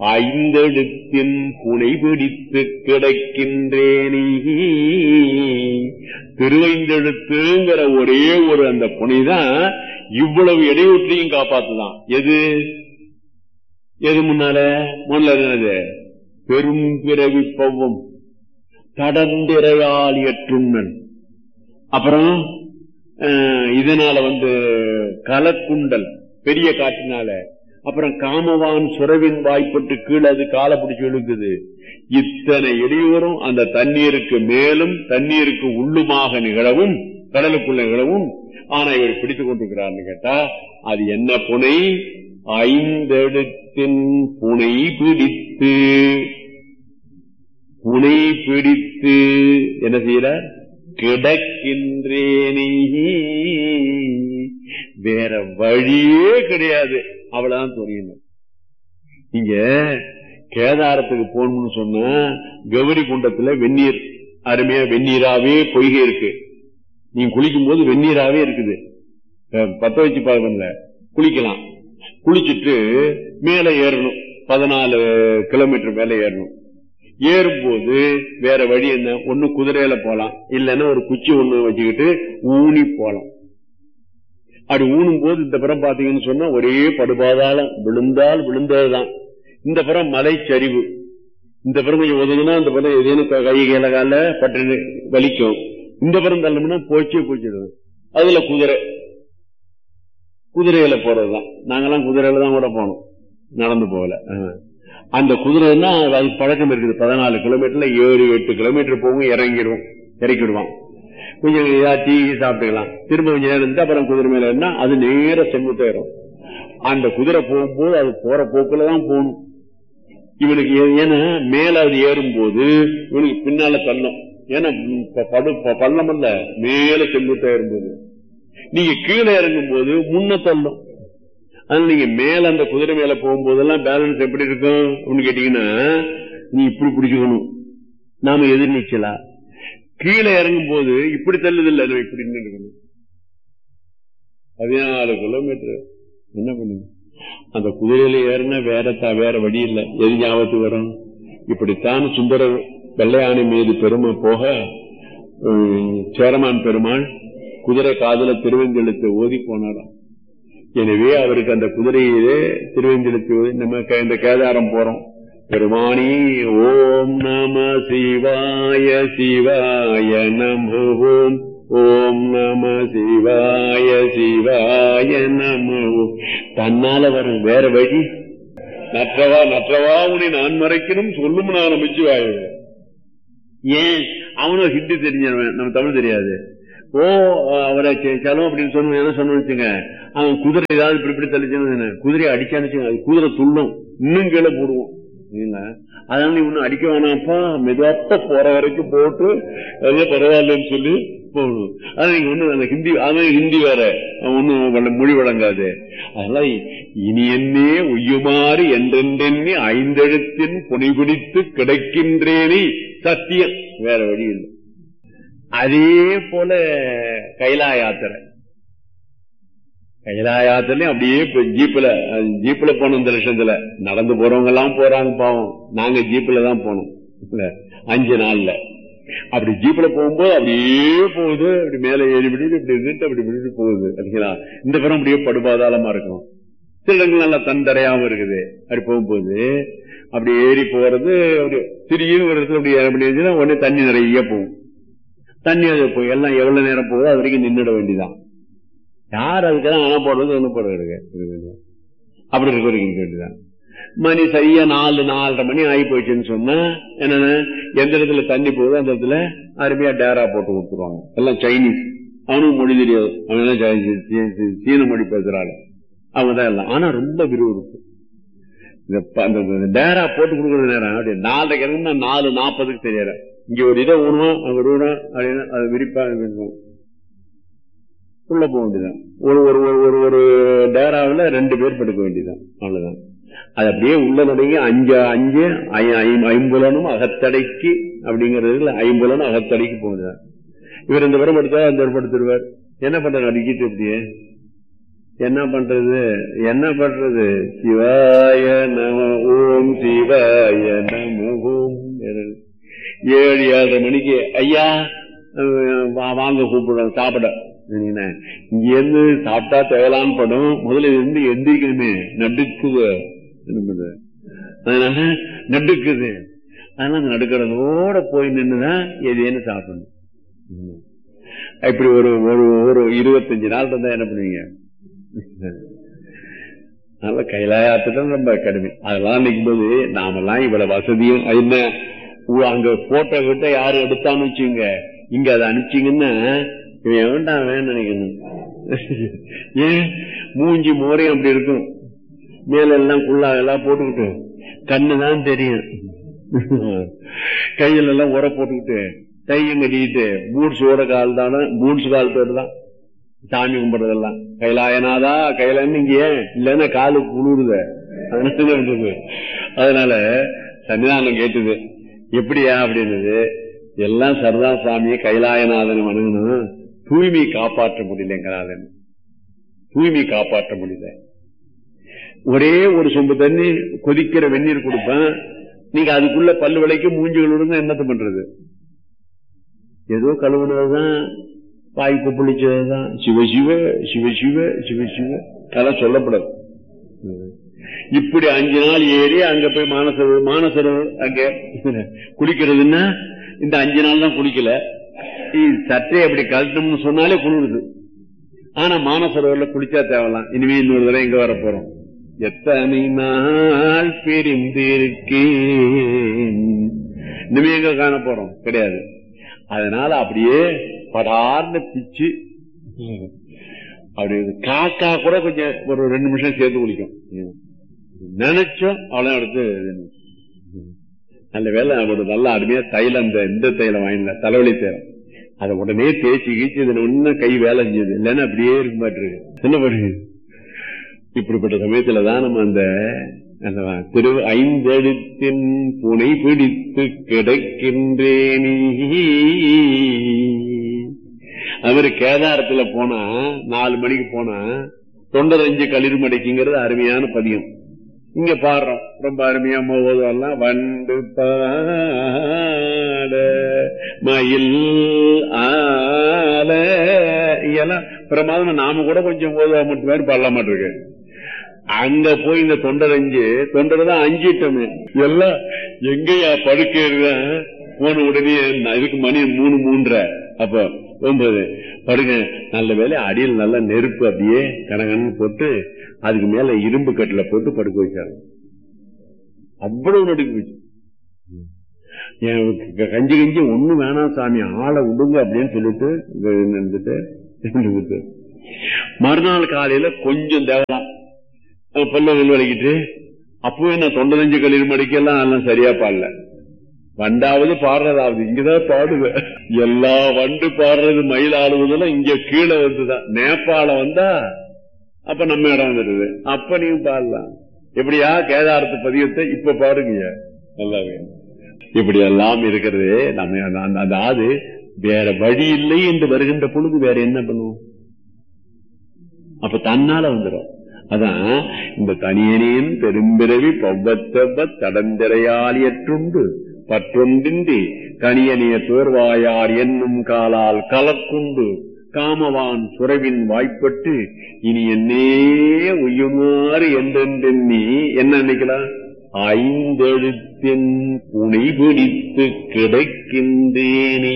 ஐந்தெழுத்தின் புனை பிடித்து கிடக்கின்றேனே திருவைந்தெழுத்துங்கிற ஒரே ஒரு அந்த புனைதான் இவ்வளவு இடையூற்றையும் காப்பாத்துதான் எது எது முன்னால முன்னால என்னது பெரும் பிறவி பவ்வம் தடந்திரையால் எற்றுண்ணன் அப்புறம் அஹ், இதனால வந்து கலக்குண்டல் பெரிய காற்றினால அப்புறம் காமவான் சுரவின் வாய்ப்பட்டு கீழே அது காலை பிடிச்சு இழுக்குது இத்தனை இடையூறும் அந்த தண்ணீருக்கு மேலும் தண்ணீருக்கு உள்ளுமாக நிகழவும் கடலுக்குள்ள நிகழவும் ஆனா இவர் பிடித்துக் கொண்டிருக்கிறார்னு கேட்டா அது என்ன புனை ஐந்தெழுத்தின் புனை பிடித்து புனை பிடித்து என்ன செய்யறார் கிடக்கின்றேனே வேற வழியே கிடையாது அவ்வளவுதான் தெரியணும் இங்க கேதாரத்துக்கு போகணும்னு சொன்னா கௌரி குண்டத்துல வெந்நீர் அருமையா வெந்நீராவே பொய்கை இருக்கு நீங்க குளிக்கும் போது வெந்நீராவே இருக்குது அஹ் பத்த வச்சு பாருங்க குளிக்கலாம் குளிச்சுட்டு மேல ஏறணும் பதினாலு கிலோமீட்டர் மேல ஏறணும் ஏறும்போது வேற வழி என்ன ஒண்ணு குதிரையில போலாம் இல்லைன்னா ஒரு குச்சி ஒண்ணு வச்சுக்கிட்டு ஊனி போலாம் அப்படி ஊனும் போது இந்த புறம் பாத்தீங்கன்னு சொன்னா ஒரே படுபாதாளம் விழுந்தால் விழுந்ததுதான் இந்த புறம் மலைச்சரிவு இந்த புறம் கொஞ்சம் ஒதுங்கினா இந்த புறம் ஏதேனும் க- கை கையில கால பட்டு வலிக்கும் இந்த புறம் தள்ளணும்னா போச்சே போச்சிடும் அதுல குதிரை குதிரையில போறதுதான் நாங்கெல்லாம் குதிரையில தான் கூட போனோம் நடந்து போகல ஆஹ். அந்த குதிரைன்னா அது பழக்கம் இருக்குது பதினாலு கிலோமீட்டர்ல ஏழு எட்டு கிலோமீட்டர் போகும் இறங்கிடுவோம் இறக்கிடுவான் கொஞ்சம் ஏதாவது டீ சாப்பிட்டுக்கலாம் திரும்ப கொஞ்ச நேரம் இருந்து அப்புறம் குதிரை மேல இருந்தா அது நேர செங்குத்தேறும் அந்த குதிரை போகும்போது அது போற போக்குல தான் போகணும் இவனுக்கு ஏ- ஏன்னா மேல அது ஏறும்போது இவனுக்கு பின்னால தள்ளும் ஏன்னா ம், ப- படு ப- பள்ளம் அல்ல மேல செங்குத்தா ஏறும்போது நீங்க கீழே இறங்கும் போது முன்ன தள்ளும் அதனால நீங்க மேல அந்த குதிரை மேல போகும்போதெல்லாம் பேலன்ஸ் எப்படி இருக்கும் அப்படின்னு கேட்டீங்கன்னா நீ இப்படி பிடிச்சுக்கணும் நாம எதிர்நீச்சலா கீழே இறங்கும் போது இப்படி தள்ளுது இல்ல நம்ம இப்படி நின்னு இருக்கணும் பதினாலு கிலோமீட்டர் என்ன பண்ணுங்க அந்த குதிரையில ஏறினா வேற த- வேற வழி இல்லை எது ஞாபகத்துக்கு வரும் இப்படித்தான் சுந்தரர் வெள்ளையானை மீது பெருமை போக உம், சேரமான் பெருமாள் குதிரை காதல திருவெஞ்செழுத்து ஓதி போனாராம் எனவே அவருக்கு அந்த குதிரையிலே திருவெஞ்செழுத்து ஓதி நம்ம க- இந்த கேதாரம் போறோம் பெருமானி ஓம் நம சிவாய சிவாய நம ஓம் ஓம் நம சிவாய சிவாய நம ஓம் தன்னால வரும் வேற வழி நற்றவா நற்றவா உன்னை நான் மறைக்கணும் சொல்லும் நான் அமைச்சுவாய ஏன் அவனும் ஹிந்தி தெரிஞ்சவன் நம்ம தமிழ் தெரியாது ஓ அவரை செலவு அப்படின்னு சொன்ன என்ன சொன்னு வச்சுங்க அவன் குதிரை ஏதாவது இப்படி இப்படி தள்ளிச்சுன்னு குதிரையை அடிச்சான்னு வச்சுங்க, அது குதிரை துள்ளும் இன்னும் கீழே போடுவோம் சரிங்களா? அதனால நீ ஒன்னும் அடிக்க வேணாம்ப்பா மெதுவாப்ப போற வரைக்கும் போட்டு அதே பரவாயில்லன்னு சொல்லி போகணும் ஆனா நீங்க ஒண்ணு அந்த ஹிந்தி அவன் ஹிந்தி வேற அவன் ஒண்ணும் மொழி வழங்காது அதனால இனி என்னே உய்யுமாறு என்றென்றெண்ணி ஐந்தெழுத்தின் புனைபிடித்து கிடைக்கின்றேனே சத்தியம் வேற வழி இல்லை அதே போல கைலா யாத்திரை கைலா யாத்திரையும் அப்படியே இப்ப ஜீப்ல அஹ், ஜீப்ல போனோம் இந்த லட்சத்துல நடந்து போறவங்க எல்லாம் போறாங்க பாவம் நாங்க ஜீப்ல தான் போனோம் இல்ல, அஞ்சு நாள்ல அப்படி ஜீப்ல போகும்போது அப்படியே போகுது அப்படி மேல ஏறி விடுது இப்படி இருந்துட்டு அப்படி விடுட்டு போகுது சரிங்களா இந்த புறம் அப்படியே படுபாதாளமா இருக்கும் சில இடங்கள் நல்லா தந்தரையாம இருக்குது அப்படி போகும்போது அப்படி ஏறி போறது அப்படி திடீர்னு ஒரு இடத்துல அப்படி அப்படி இருந்துச்சுன்னா உடனே தண்ணி நிறைய போகும் தண்ணி அது போய் எல்லாம் எவ்வளவு நேரம் போகுதோ அது வரைக்கும் நின்றுட வேண்டியதான் யார் அதுக்கெல்லாம் அணை போடுறது என்ன போடுறது அப்படி இருக்க வரைக்கும் நிக்க வேண்டியதான் மணி சரியா நாலு நாலரை மணி ஆகி போச்சுன்னு சொன்னா என்னன்னா எந்த இடத்துல தண்ணி போகுதோ அந்த இடத்துல அருமையா டேரா போட்டு கொடுத்துருவாங்க எல்லாம் சைனீஸ் அவனுக்கு மொழி தெரியாது அவன் எல்லாம் சைனீஸ், சீ- சீ- சீன மொழி பேசுறாள் அவங்க தான் எல்லாம் ஆனா ரொம்ப விறுவிறுப்பு இந்த ப- அந்த இந்த டேரா போட்டு கொடுக்கறது நேரம் அப்படி நாலரைக்கு இறங்குனா நாலு நாற்பதுக்கு தெரியாது இங்க ஒரு இதை ஊனுவோம் அங்க ஒரு ஊனம் அப்படின்னு அது விரிப்பா இருக்கும் உள்ள போக வேண்டியதான் ஒரு ஒரு ஒரு ஒரு ஒரு டேராவில் ரெண்டு பேர் படுக்க வேண்டியதான் அவ்வளவுதான் அது அப்படியே உள்ள நடுங்கி அஞ்சு அஞ்சு ஐ- ஐ- ஐம்புலனும் அகத்தடைக்கு அப்படிங்கறதுல ஐம்புலனும் அகத்தடைக்கு போகுது இவர் இந்த புறம் படுத்தா அந்த புறம் படுத்துருவார் என்ன பண்றாரு அடிக்கிட்டு அப்படியே என்ன பண்றது என்ன பண்றது சிவாய நம ஓம் சிவாய நம ஓம் ஏழு ஏழரை மணிக்கு ஐயா அஹ், வா- வாங்க கூப்பிடுறோம் சாப்பிட சரிங்களா? இங்க இருந்து சாப்பிட்டா தேவலான்னு படம் முதல்ல இருந்து எந்திரிக்கணுமே நடுக்குது என்ன பண்றது? அதனால நடுக்குது அதனால அந்த நடுக்கிறதோட போய் நின்றுதான் எதேன்னு சாப்பிடணும் ம். இப்படி ஒரு ஒரு ஒரு இருபத்தஞ்சு நாள் இருந்தா என்ன பண்ணுவீங்க அதனால கைலாயத்துடன் ரொம்ப கடுமை அதெல்லாம் நிற்கும் போது நாமெல்லாம் இவ்வளவு வசதியும் என்ன உ- அங்க போட்டோ கிட்ட யாரு எடுத்தான்னு வச்சுங்க இங்க அதை அனுப்பிச்சீங்கன்னா இவன் வேண்டாம் வேணும் நினைக்கணும் ஏன் மூஞ்சி மோரையும் அப்படி இருக்கும் மேல எல்லாம் குள்ளா எல்லாம் போட்டுக்கிட்டு கண்ணுதான் தெரியும் கையில எல்லாம் உர போட்டுக்கிட்டு கையும் கட்டிக்கிட்டு பூட்ஸோட கால் தானே பூட்ஸ் கால் பேர் தான் சாமி கும்பிடுறதெல்லாம் கைலாயனாதா கைலாயன்னு இங்க ஏன் இல்லன்னா காலு குளிருத அதனால என்ன பண்றது? அதனால சன்னிதானம் கேட்டது எப்படியா அப்படின்னது எல்லாம் சரதா சாமியை கைலாயநாதன் வணங்கணும் தூய்மை காப்பாற்ற முடியலங்கிறாதன் தூய்மை காப்பாற்ற முடியல ஒரே ஒரு சொம்பு தண்ணி கொதிக்கிற வெந்நீர் கொடுப்பேன் நீங்க அதுக்குள்ள பல்லு விலைக்கு மூஞ்சி கழுவுங்க என்னத்த பண்றது ஏதோ கழுவுனதுதான் வாய் கொப்பளிச்சதுதான் சிவ சிவ சிவ சிவ சிவ சிவ அதெல்லாம் சொல்லப்படாது இப்படி அஞ்சு நாள் ஏறி அங்க போய் மானசரோவர் மானசரோவர் அங்க குளிக்கிறதுன்னா இந்த அஞ்சு நாள் தான் குளிக்கல இ- சற்றே அப்படி கழட்டணும்னு சொன்னாலே குளிருது ஆனா மானசரோவர்ல குளிச்சா தேவலாம் இனிமே இன்னொரு தடவை எங்க வர போறோம் எத்தனை நாள் பிரிந்திருக்கேன் இனிமே எங்க காண போறோம் கிடையாது அதனால அப்படியே படார்னு பிச்சு அப்படி காக்கா கூட கொஞ்சம் ஒரு ரெண்டு நிமிஷம் சேர்த்து குளிக்கும் நினைச்சோம் அவ்வளவு எடுத்து நல்ல வேலை ஒரு நல்ல அருமையா தைலம் இந்த இந்த தைலம் வாங்கின தலைவலி தைலம் அதை உடனே தேய்ச்சி கீச்சு இதுல இன்னும் கை வேலை செஞ்சது இல்லைன்னா அப்படியே இருக்க மாட்டிருக்கு என்ன பண்ணுது இப்படிப்பட்ட சமயத்துல தான் நம்ம அந்த அந்த திரு ஐந்தெழுத்தின் புனை பிடித்து கிடக்கின்றேனே அவர் கேதாரத்துல போனா நாலு மணிக்கு போனா தொண்டர் அஞ்சு களிர் மடைக்குங்கிறது அருமையான பதியம் இங்க பாடுறோம் ரொம்ப அருமையா போவதெல்லாம் வண்டு பாட மயில் ஆல இதெல்லாம் பிரமாதம் நாம கூட கொஞ்சம் போதுவா மட்டும் மாதிரி பாடலாம் மாட்டிருக்கு அங்க போய் இந்த தொண்டர் அஞ்சு தொண்டர் தான் அஞ்சிட்டோமே எல்லாம் எங்கயா படுக்கிறது போன உடனே நான் இதுக்கு மணி மூணு மூன்றரை அப்ப ஒன்பது படுங்க நல்ல வேலை அடியில் நல்ல நெருப்பு அப்படியே கனகன்னு போட்டு அதுக்கு மேல இரும்பு கட்டில போட்டு படுக்க வச்சாரு அவ்வளவு நடுக்கு போச்சு எனக்கு கஞ்சி கஞ்சி ஒண்ணு வேணாம் சாமி ஆளை விடுங்க அப்படின்னு சொல்லிட்டு இங்க நின்னுட்டு இருந்துட்டு. மறுநாள் காலையில கொஞ்சம் தேவலாம் பல்ல விளைக்கிட்டு அப்பவே நான் தொண்டனஞ்சு கல்லீர் மடிக்கெல்லாம் எல்லாம் சரியா பாடல வண்டாவது பாடுறதாவது இங்கதான் பாடுவேன் எல்லா வண்டு பாடுறது மயில் ஆடுவதெல்லாம் இங்க கீழே வந்துதான் நேபாளம் வந்தா அப்ப நம்ம இடம் வந்துடுது அப்ப நீங்க பாடலாம் எப்படியா கேதாரத்து பதியத்தை இப்ப பாடுங்க நல்லா வேணும் இப்படி எல்லாம் இருக்கிறது நம்ம அந்த- அதாவது வேற வழி இல்லை என்று வருகின்ற பொழுது வேற என்ன பண்ணுவோம் அப்ப தன்னால வந்துடும் அதான் இந்த தனியனின் பெரும்பிறவி பவ்வத்தவ தடந்திரையாலியற்றுண்டு பற்றொன்றின்றி கனியனிய துயர்வாயார் என்னும் காலால் கலக்குண்டு காமவான் சுரவின் வாய்ப்பட்டு இனி என்னே உய்யுமாறு என்றென்றெண்ணி என்ன நினைக்கலாம் ஐந்தெழுத்தின் புனை பிடித்து கிடைக்கின்றேனே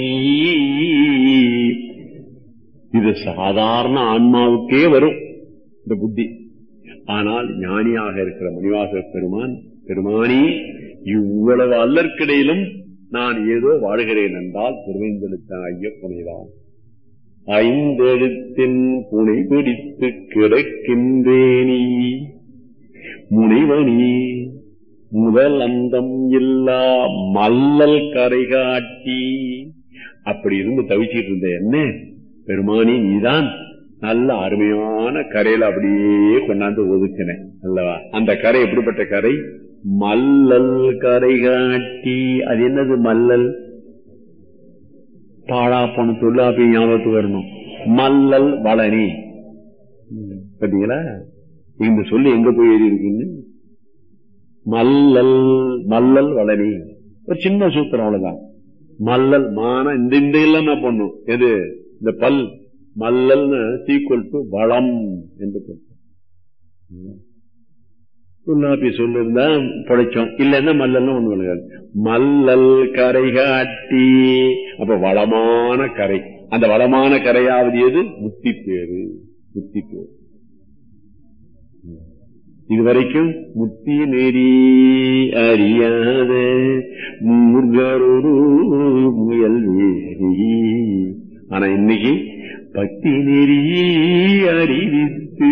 இது சாதாரண ஆன்மாவுக்கே வரும் இந்த புத்தி ஆனால் ஞானியாக இருக்கிற மணிவாச பெருமான் பெருமானி இவ்வளவு அல்லற்கிடையிலும் நான் ஏதோ வாழ்கிறேன் என்றால் திருவைந்தெழுத்த ஐயப்பனைதான் ஐந்தெழுத்தின் புனை பிடித்து கிடக்கின்றேனி முனைவனி முதல் அந்தம் இல்லா மல்லல் கரை காட்டி அப்படி இருந்து தவிச்சிட்டு இருந்த என்ன பெருமானி நீதான் நல்ல அருமையான கரையில அப்படியே கொண்டாந்து ஒதுக்கினேன் அல்லவா அந்த கரை எப்படிப்பட்ட கரை மல்லல் கரை காட்டி அது என்னது மல்லல் பாழா போன தொல்லாப்பி ஞாபகத்துக்கு வரணும் மல்லல் வளனி பாத்தீங்களா இந்த சொல்லு எங்க போய் ஏறி இருக்குன்னு மல்லல் மல்லல் வளரி ஒரு சின்ன சூத்திரம் அவ்வளவுதான் மல்லல் மான இந்த இந்த எல்லாம் நான் பண்ணும் எது இந்த பல் மல்லல்னு சீக்குவல் டு வளம் என்று தொல்லாப்பி சொல்லிருந்தா பிழைச்சோம் இல்லைன்னா மல்லல்னு ஒண்ணு விளங்காது மல்லல் கரை காட்டி அப்ப வளமான கரை அந்த வளமான கரையாவது எது முத்தி பேரு முத்தி பேரு இதுவரைக்கும் முத்தி நெறி அறியாத மூர்கரொரு முயல் வேரி ஆனா இன்னைக்கு பக்தி நெறி அறிவித்து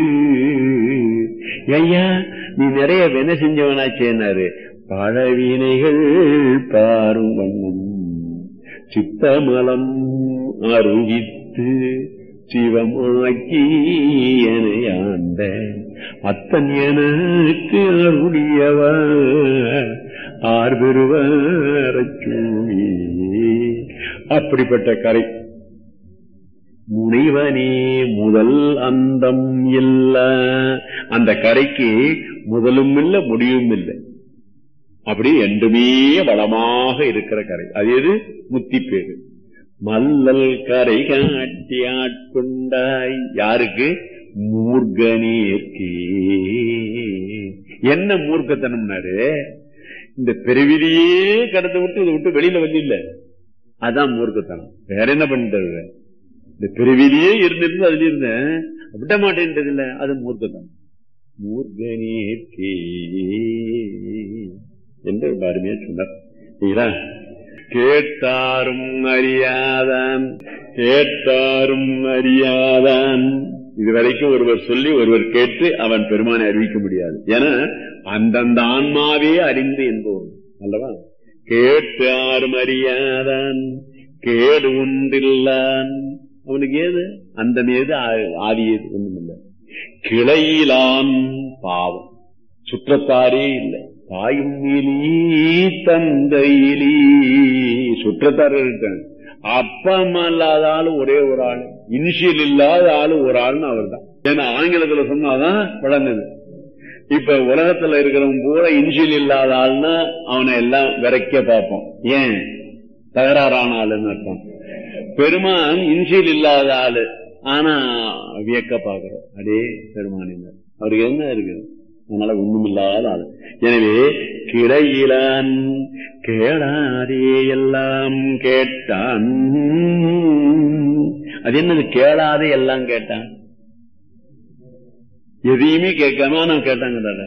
ஐயா நீ நிறைய வென செஞ்சவனாச்சேனாரு பழவினைகள் பாரும் வண்ணம் சித்தமலம் அருகித்து சிவமாக்கி எனையாண்ட அத்தன் எனக்கு அருளியவ ஆர் பெறுவரச்சூழி அப்படிப்பட்ட கரை முனைவனே முதல் அந்தம் இல்ல அந்த கரைக்கு முதலும் இல்லை முடிவும் இல்லை அப்படி என்றுமே வளமாக இருக்கிற கரை அது எது முத்தி பேரு மல்லல் கரை காட்டி ஆட்கொண்டாய் யாருக்கு மூர்கனேற்கு என்ன மூர்க்கத்தனம்னாரு இந்த பிறவிலேயே கடந்து விட்டு இதை விட்டு வெளியில வந்து இல்ல அதான் மூர்க்கத்தனம் வேற என்ன பண்ணிட்டு இந்த பிறவிலேயே இருந்திருந்து அதுல இருந்தேன் விட மாட்டேன்றது இல்ல அது மூர்க்கத்தனம் மூர்கனேற்கே என்று ரொம்ப அருமையா சொன்னார் சரிங்களா கேட்டாரும் அறியாதான் கேட்டாரும் அறியாதான் இதுவரைக்கும் ஒருவர் சொல்லி ஒருவர் கேட்டு அவன் பெருமானை அறிவிக்க முடியாது ஏன்னா அந்தந்த ஆன்மாவே அறிந்து என்போம் அல்லவா கேட்டாரும் அறியாதான் கேடு ஒன்றில்லான் அவனுக்கு ஏது அந்த ஏது ஆதி ஏது ஒண்ணும் இல்லை கிளையிலான் பாவம் சுற்றத்தாரே இல்லை தாயும் இலி தந்தையிலி சுற்றத்தார் இருக்காங்க அப்பம் அல்லாத ஆளு ஒரே ஒரு ஆள் இனிஷியல் இல்லாத ஆளு ஒரு ஆள்னு அவர் தான் ஏன்னா ஆங்கிலத்துல சொன்னாதான் வழங்குது இப்ப உலகத்துல இருக்கிறவங்க பூரா இனிஷியல் இல்லாத ஆள்னா அவனை எல்லாம் விரைக்க பார்ப்போம் ஏன் தகராறான ஆளுன்னு அர்த்தம் பெருமான் இனிஷியல் இல்லாத ஆளு ஆனா வியக்க பாக்குறோம் அடே பெருமானினர் அவருக்கு என்ன இருக்குது அதனால ஒண்ணும் இல்லாத ஆளு எனவே கிடையிலான் கேளாதே எல்லாம் கேட்டான் அது என்னது கேளாதே எல்லாம் கேட்டான் எதையுமே கேட்காம நான் கேட்டாங்க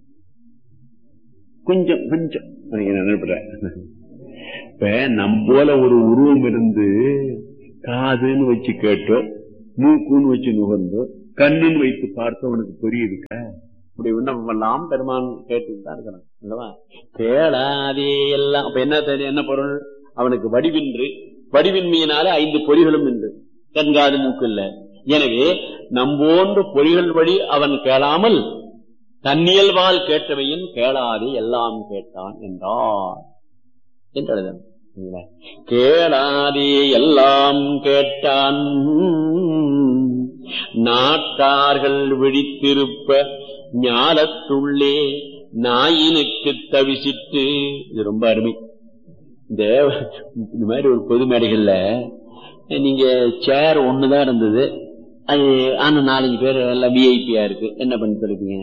கொஞ்சம் கொஞ்சம் நினைப்படுறேன் இப்ப நம் போல ஒரு உருவம் இருந்து காதுன்னு வச்சு கேட்டோ மூக்குன்னு வச்சு நுகர்ந்தோ கண்ணுன்னு வைத்து பார்த்தோ உனக்கு புரியுதுக்க இப்படி விண்ணப்பம் எல்லாம் பெருமான் கேட்டுட்டு தான் இருக்கிறான் அல்லவா கேளாதே எல்லாம் அப்ப என்ன தெரியும் என்ன பொருள் அவனுக்கு வடிவின்று வடிவின்மையினால ஐந்து பொறிகளும் இன்று கண்காது மூக்கு இல்ல எனவே நம்போன்று பொறிகள் வழி அவன் கேளாமல் தன்னியல்வால் கேட்டவையின் கேளாதே எல்லாம் கேட்டான் என்றார் என்று கேளாதே எல்லாம் கேட்டான் நாட்டார்கள் விழித்திருப்ப ஞாலத்துள்ளே நாயினுக்கு தவிசிட்டு இது ரொம்ப அருமை இந்த இந்த மாதிரி ஒரு பொது மேடைகள்ல நீங்க சேர் ஒண்ணுதான் இருந்தது அது ஆனா நாலஞ்சு பேர் எல்லாம் விஐபியா இருக்கு என்ன பண்ணிட்டு இருக்கீங்க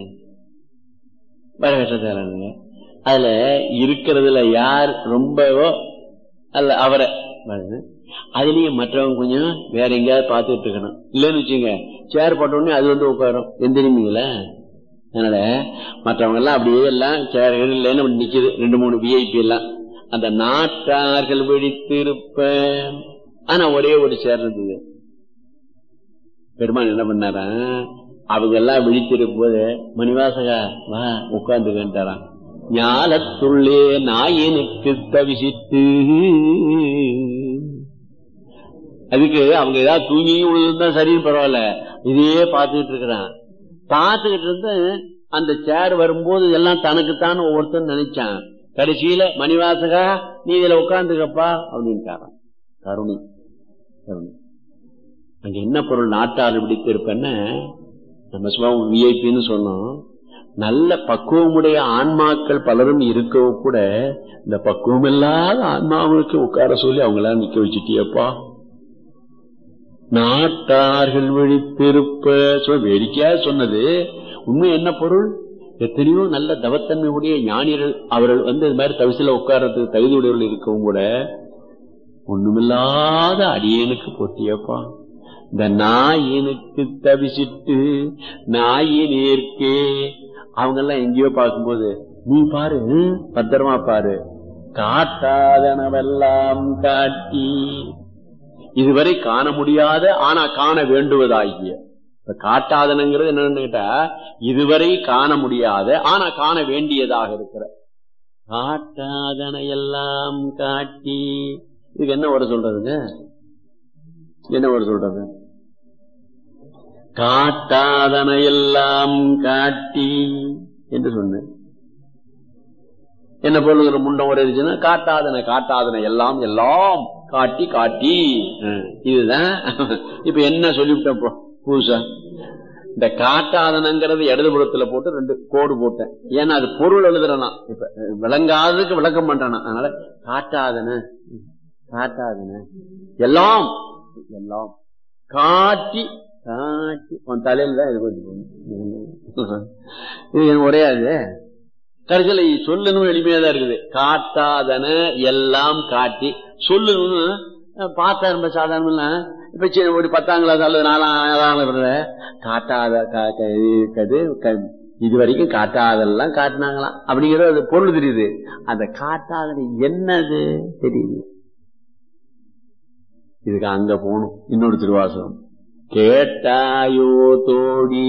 வரவேற்ற அதுல இருக்கிறதுல யார் ரொம்பவோ அல்ல அவரை அதுலயும் மற்றவங்க கொஞ்சம் வேற எங்கேயாவது பார்த்துட்டு இருக்கணும் இல்லைன்னு வச்சுங்க சேர் போட்ட உடனே அது வந்து உட்காரும் எந்திரிமீங்களா அதனால மற்றவங்க எல்லாம் அப்படியே எல்லாம் சேர் இல்லைன்னு நிக்குது ரெண்டு மூணு விஐபி எல்லாம் அந்த நாட்டார்கள் வெடித்திருப்ப ஆனா ஒரே ஒரு சேர் இருந்தது பெருமான் என்ன பண்ணாரா அவங்க எல்லாம் விழித்திருக்கும் போது மணிவாசகா வா உட்கார்ந்துக்கிட்டாராம் ஞாலத்துள்ளே நாயனுக்கு தவிசித்து அதுக்கு அவங்க ஏதாவது தூங்கி விழுந்தா சரின்னு பரவாயில்ல இதையே பார்த்துக்கிட்டு இருக்கிறான் பார்த்துக்கிட்டு இருந்து அந்த சேர் வரும்போது எல்லாம் தனக்குத்தான் ஒவ்வொருத்தரும் நினைச்சான் கடைசியில மணிவாசகா நீ இதுல உட்காந்துக்கப்பா அப்படின்ட்டாரான் கருணை கருணை அங்க என்ன பொருள் நாட்டார் பிடித்திருப்பேன்னு நம்ம சும்மா விஐபின்னு சொன்னோம் நல்ல பக்குவமுடைய ஆன்மாக்கள் பலரும் இருக்கவோ கூட இந்த பக்குவம் இல்லாத ஆன்மாவுக்கு உட்கார சொல்லி அவங்களாம் நிக்க வச்சுட்டியப்பா நாட்டார்கள் விழித்திருப்ப சொ- வேடிக்கையா சொன்னது உண்மை என்ன பொருள் எத்தனையோ நல்ல தவத்தன்மை உடைய ஞானியர்கள் அவர்கள் வந்து இது மாதிரி தவிசில உட்கார்றதுக்கு தகுதி உடையவர்கள் இருக்கவும் கூட ஒண்ணுமில்லாத அடியனுக்கு போட்டியப்பா இந்த நாயினுக்கு தவிசிட்டு நாயினேற்கே அவங்க எல்லாம் எங்கேயோ பார்க்கும்போது நீ பாரு ஹம், பத்திரமா பாரு காட்டாதனவெல்லாம் காட்டி இதுவரை காண முடியாத ஆனா காண வேண்டுவதாகிய இப்ப காட்டாதனங்கிறது என்னன்னு கேட்டா இதுவரை காண முடியாத ஆனா காண வேண்டியதாக இருக்கிற காட்டாதன எல்லாம் காட்டி இதுக்கு என்ன ஒரு சொல்றதுங்க என்ன ஒரு சொல்றது காட்டாதன எல்லாம் காட்டி என்று சொன்னேன் என்ன பொருள் முண்டம் ஒரு இருந்துச்சுன்னா காட்டாதன காட்டாதன எல்லாம் எல்லாம் காட்டி காட்டி அஹ், இதுதான் இப்ப என்ன சொல்லிவிட்டேன் இப்போ புதுசா இந்த காட்டாதனங்கிறது இடதுபுறத்துல போட்டு ரெண்டு கோடு போட்டேன் ஏன்னா அது பொருள் எழுதுறேனா இப்ப அஹ், விளங்காததுக்கு விளக்கம் பண்றேனா அதனால காட்டாதன காட்டாதன எல்லாம் எல்லாம் காட்டி காட்டி உன் தலையில தான் இது கொஞ்சம் இது எனக்கு ஒரே அது கடைசியில சொல்லணும் எளிமையா தான் இருக்குது காட்டாதன எல்லாம் காட்டி சொல்லணும்னு அஹ், பார்த்தா ரொம்ப சாதாரண இப்ப சின்ன ஒரு பத்தாம் கிளாஸ் அல்லது நாலாம் ஏழாம் கிளாஸ் காட்டாத கா- க- இது க- இது வரைக்கும் காட்டாதெல்லாம் காட்டினாங்களாம் அப்படிங்கிறது அது பொருள் தெரியுது அந்த காட்டாதன என்னது தெரியுது இதுக்கு அங்க போகணும் இன்னொரு திருவாசகம் கேட்டாயோ தோடி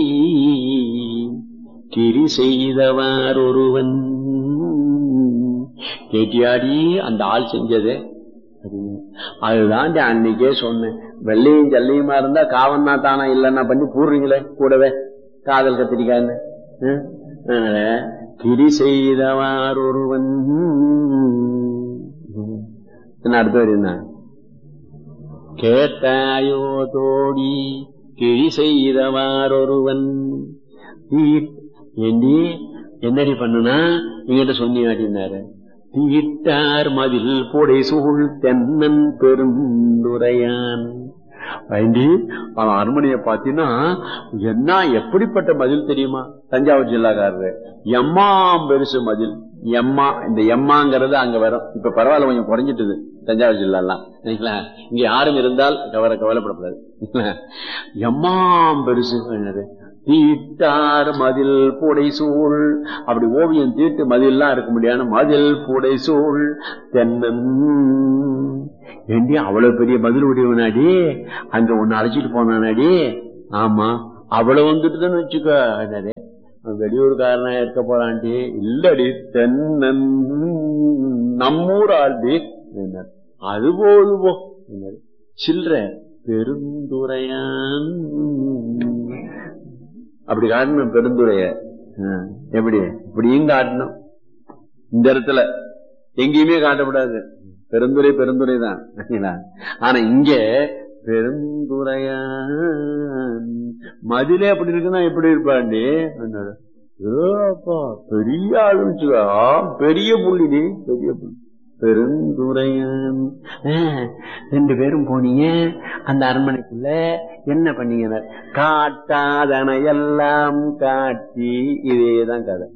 கிரி செய்தவார் ஒருவன் கேட்டியாடி அந்த ஆள் செஞ்சது அப்படின்னு. அதுதான் அன்னைக்கே சொன்னேன் வெள்ளையும் ஜல்லையுமா இருந்தா காவன் தான் தானா இல்லைன்னா பண்ணி போடுறீங்களே கூடவே காதல் கத்திரிக்கான்னு ஹம்? அதனால கிரி செய்தவார் ஒருவன் என்ன அடுத்த வரி என்ன கேட்டாயோ தோடி கிழி செய்தவார் ஒருவன் ஏண்டி என்னடி பண்ணுனா எங்கிட்ட சொன்னியாடினாரு தீட்டார் மதில் போடை சூழ் தென்னன் பெருந்துரையான் வேண்டி அவன் அரண்மனையை பார்த்தீங்கன்னா என்ன எப்படிப்பட்ட மதில் தெரியுமா தஞ்சாவூர் ஜில்லாக்காரரு எம்மாம் பெருசு மதில் எம்மா இந்த எம்மாங்கிறது அங்க வரும் இப்ப பரவாயில்ல கொஞ்சம் குறைஞ்சிட்டுது தஞ்சாவூர் ஜில்லாலாம் சரிங்களா இங்க யாரும் இருந்தால் கவலை கவலைப்படக்கூடாது எம்மாம் பெருசு என்னது தீட்டார் மதில் பூடை சூழ் அப்படி ஓவியம் தீட்டு மதில்லாம் இருக்க முடியாது மதில் பூடை சூழ் தென்னன் ஏண்டி அவ்வளவு பெரிய பதில் உடையவனாடி அங்க ஒன்னு அழைச்சிட்டு போனானாடி ஆமா அவ்வளவு வந்துட்டுதுன்னு வச்சுக்கோ என்னது வெளியூர்காரனா இருக்க போறான்டி இல்லடி தென்னன் நம்மூர் ஆள்டி என்றார். அது போதுவோ என்றார். சில்ற பெருந்துரையான் அப்படி காட்டணும் பெருந்துரைய ஆ, எப்படி இப்படியும் காட்டணும் இந்த இடத்துல எங்கேயுமே காட்டக்கூடாது பெருந்துரை பெருந்துரை தான் சரிங்களா? ஆனா இங்க பெருந்துரையான் மதிலே அப்படி இருக்குன்னா எப்படி இருப்பாண்டி என்னோட ஏப்பா, பெரிய ஆளுன்னு வச்சுக்கோ. ஆ, பெரிய புள்ளிடி பெரிய புள்ளி பெருந்துரையான் ஆ, ரெண்டு பேரும் போனீங்க அந்த அரண்மனைக்குள்ள என்ன பண்ணீங்க காட்டாதன எல்லாம் காட்டி இதேதான் கதை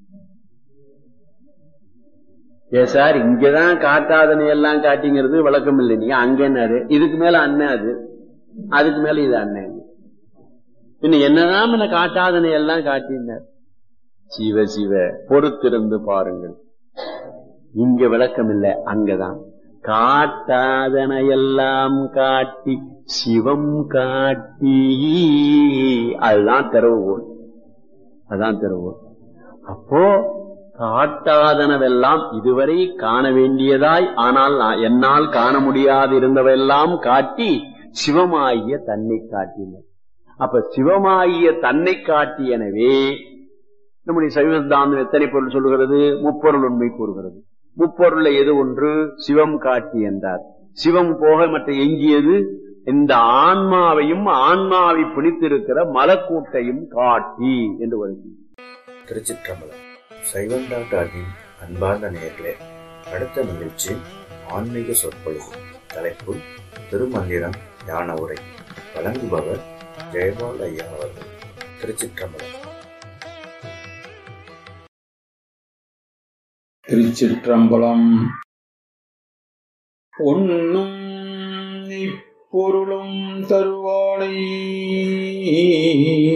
ஏ சார் இங்கதான் காட்டாதனை எல்லாம் காட்டிங்கிறது விளக்கம் இல்லை நீங்க அங்க என்னாரு இதுக்கு மேல அண்ணன் அது அதுக்கு மேல இது அண்ணன் பின்ன என்னதான் என்ன காட்டாதனை எல்லாம் காட்டினார் சிவ சிவ பொறுத்திருந்து பாருங்கள் இங்க விளக்கம் இல்லை அங்கதான் காட்டாதன எல்லாம் காட்டி சிவம் காட்டி அதுதான் திறவுகோல் அதுதான் திறவுகோல் அப்போ காட்டாதனவெல்லாம் இதுவரை காண வேண்டியதாய் ஆனால் நான் என்னால் காண முடியாது இருந்தவெல்லாம் காட்டி சிவமாகிய தன்னை காட்டினர் அப்ப சிவமாகிய தன்னை காட்டியனவே நம்முடைய சைவ சித்தாந்தம் எத்தனை பொருள் சொல்லுகிறது முப்பொருள் உண்மை கூறுகிறது முப்பொருள்ல எது ஒன்று சிவம் காட்டி என்றார் சிவம் போக மற்ற எஞ்சியது இந்த ஆன்மாவையும் ஆன்மாவை பிடித்திருக்கிற மலக்கூட்டையும் காட்டி என்று வருகிறது திருச்சிற்றம்பலம் சைவம் டாக்டரின் அன்பார்ந்த நேயர்களே அடுத்த நிகழ்ச்சி ஆன்மீக சொற்பொழிவு தலைப்பு திருமந்திரம் ஞான உரை வழங்குபவர் ஜெயபால் ஐயா அவர்கள் திருச்சிற்றம்பலம் திருச்சிற்றம்பலம் பொன்னும் இப்பொருளும் தருவானை